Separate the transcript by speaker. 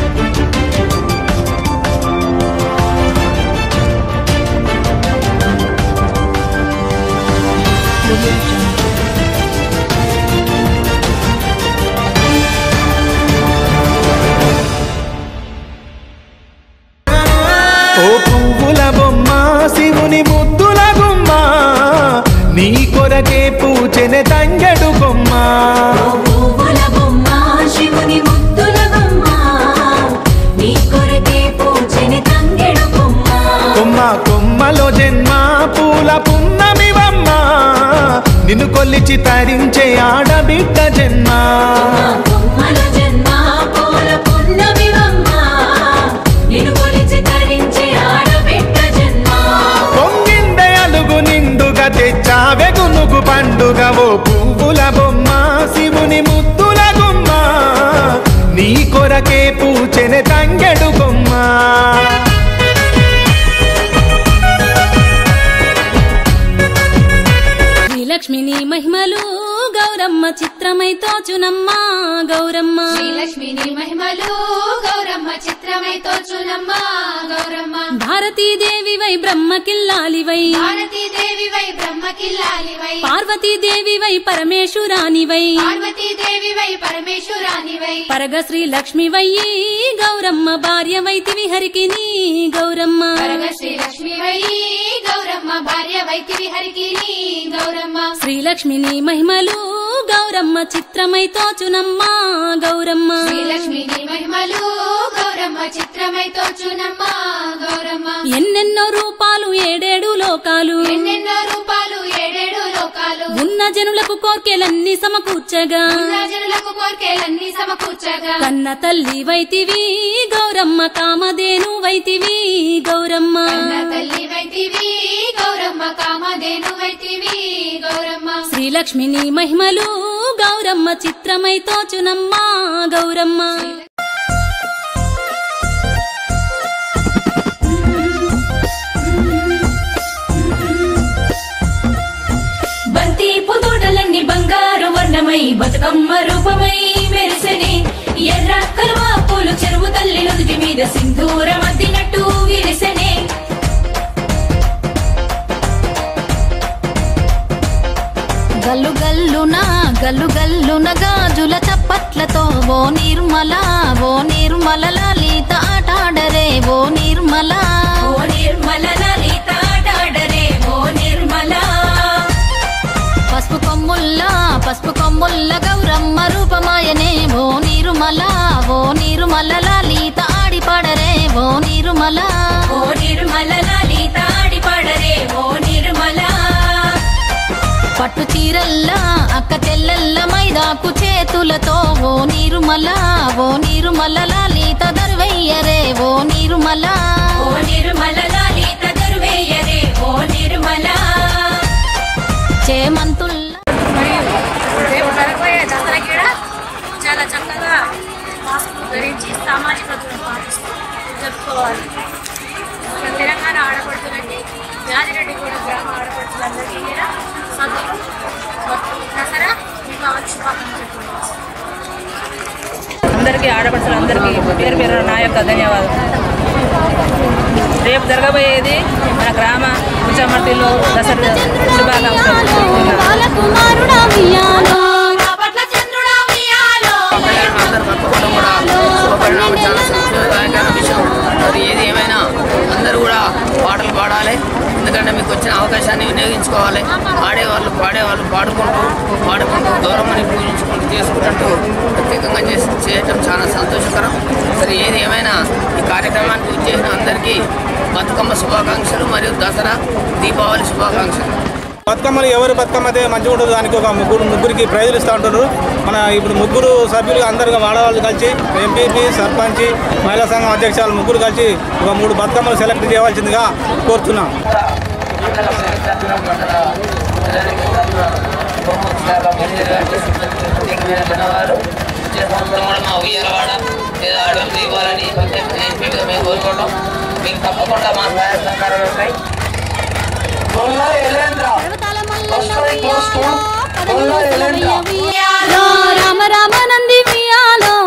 Speaker 1: ఓ పువ్వుల బొమ్మ శివుని ముద్దుల గుమ్మ నీ కొరకే పూచెనె తంగడు బొమ్మ
Speaker 2: పువ్వుల బొమ్మ శివుని ముద్దుల బొమ్మ నీ కొరకే పూజని తంగెడు బొమ్మ
Speaker 1: కొమ్మ కొమ్మలో జన్మ పూల పున్నమి బొమ్మ నిన్ను కొల్లిచి తరించే ఆడబిడ్డ జన్మ
Speaker 2: బొమ్మల జన్మ పూల పున్నమి బొమ్మ నిన్ను కొలిచి తరించే ఆడబిడ్డ జన్మ
Speaker 1: పొంగిందే అలుగు నిండుగా తెచ్చావె గునుగు పండుగ ఓ పువ్వుల బొమ్మ శివుని ముద్దుల గుమ్మ నీ కొరకే పూచెనె తంగెడు బొమ్మ
Speaker 3: శ్రీలక్ష్మిని మహిమలు గౌరమ్మ చిత్రమై తోచునమ్మ గౌరమ్మ
Speaker 4: శ్రీలక్ష్మిని మహిమలు గౌరమ్మ చిత్రమై తోచునమ్మ గౌరమ్మ
Speaker 3: భారతీదేవి వై బ్రహ్మకిల్లాలి వై
Speaker 4: భారతీ దేవి వై బ్రహ్మకిల్లాలి వై
Speaker 3: పార్వతీదేవి వై పరమేశ్వరాని వై
Speaker 4: పార్వతీ దేవి వై పరమేశ్వరాని వై
Speaker 3: పరగ శ్రీ లక్ష్మి వయ్యి గౌరమ్మ భార్య వైతివి హరికిని గౌరమ్మ
Speaker 4: పరగ శ్రీలక్ష్మి వై గౌరమ్మ భార్య వైతివి హరికిని గౌరమ్మ
Speaker 3: శ్రీలక్ష్మిని మహిమలు గౌరమ్మ చిత్రమై తోచునమ్మ గౌరమ్మ
Speaker 4: శ్రీలక్ష్మిని మహిమలు గౌరమ్మ చిత్రమై తోచునమ్మ గౌరమ్మ
Speaker 3: ఎన్నెన్నో రూపాలు ఏడేడు లోకాలు
Speaker 4: ఎన్నెన్నో రూపాలు ఏడేడు లోకాలు
Speaker 3: ఉన్న జనులకు కోర్కెలన్నీ సమకూర్చగా
Speaker 4: జనులకు కోర్కెలన్నీ సమకూర్చగా
Speaker 3: కన్న తల్లి వైతివి గౌరమ్మ కామధేను వైతివి గౌరమ్మ
Speaker 4: కన్న తల్లి వైతివి గౌరమ్మ కామధేను వైతివి గౌరమ్మ
Speaker 3: శ్రీలక్ష్మిని మహిమలు గౌరమ్మ చిత్రమై తోచునమ్మ గౌరమ్మ
Speaker 2: బంతి పుతోటలన్నీ బంగారు వర్ణమై బతుకమ్మ రూపమై మెరిసెని ఎర్ర కలువ పూలు చెరువు తల్లి నుదుటి మీద సింధూరం అద్దినట్టు విరిసెనే
Speaker 5: గల్లు గల్లున గల్లు గల్లున గాజుల చప్పట్లతో ఓ నిర్మల ఓ నిర్మల లలిత ఆటాడరే ఓ నిర్మల
Speaker 2: ఓ నిర్మల లలిత ఆటాడరే ఓ నిర్మల
Speaker 5: పసుపు కొమ్ముల్లా పసుపు కొమ్ముల్ల గౌరమ్మ రూపమాయనే ఓ నిర్మల ఓ నిర్మల లలిత ఆడి పాడరే ఓ నిర్మల
Speaker 2: ఓ నిర్మల లలిత ఆడి పాడరే ఓ నిర్మల
Speaker 5: పట్టు చీరల్లా అక్క చెల్లెల్ల మైదాకు చేతులతో ఓ నిర్మల ఓ నిర్మల లలిత దర్వయ్యరే ఓ నిర్మల
Speaker 2: ఓ నిర్మల లలిత దరువేయరే ఓ నిర్మల
Speaker 5: చేమంతుల్లా
Speaker 6: రేపు జరగబోయే దసరా కూడా చాలా చక్కగా మాస్క్ ధరించి సామాజిక దూరం పాటిస్తూ జరుపుకోవాలి ఇక్కడ తెలంగాణ ఆడపడుతున్నట్టు యాదిరెడ్డి కూడా గ్రామ ఆడపడుతులందరికీ కూడా సంతోషం దసరా దీపావళి శుభాకాంక్షలు
Speaker 7: అందరికీ ఆడపడుచులందరికీ పేరు పేరు నా యొక్క ధన్యవాదాలు రేపు జరగబోయేది మన గ్రామ కుచమర్తిలో దసరా శుభాకాంక్షలు
Speaker 3: బాలకుమారుడా మియాలో
Speaker 4: పట్ల చంద్రుడా ఉయ్యాలో
Speaker 8: అందరు కట్టుకోవడం కూడా శుభపరిణామం చాలా సంతోషదాయకమైన విషయం మరి ఏది ఏమైనా అందరూ కూడా పాటలు పాడాలి ఎందుకంటే మీకు వచ్చిన అవకాశాన్ని వినియోగించుకోవాలి ఆడేవాళ్ళు పాడేవాళ్ళు పాడుకుంటూ పాడుకుంటూ గౌరవని పూజించుకుంటూ చేసుకుంటూ ప్రత్యేకంగా చేసి చేయటం చాలా సంతోషకరం మరి ఏది ఏమైనా ఈ కార్యక్రమానికి చేసిన అందరికీ బతుకమ్మ శుభాకాంక్షలు మరియు దసరా దీపావళి శుభాకాంక్షలు
Speaker 9: బతుకమ్మలు ఎవరు బతుకమ్మ అయితే మంచిగా ఉండదు దానికి ఒక ముగ్గురు ముగ్గురికి ప్రైజులు ఇస్తూ ఉంటారు మన ఇప్పుడు ముగ్గురు సభ్యులు అందరు వాడవాళ్ళు కలిసి ఎంపీపీ సర్పంచ్ మహిళా సంఘం అధ్యక్షులు ముగ్గురు కలిసి ఒక మూడు బతుకమ్మలు సెలెక్ట్ చేయవలసిందిగా కోరుతున్నాం
Speaker 8: మా ఉయ్యాలవాడ లేదా అడవి దీపాలని ప్రత్యేకంగా మేము కోరుకుంటాం మీకు తప్పకుండా మా సహాయ సహకారాలు ఉంటాయి
Speaker 3: రామ రామ నంది మియాలో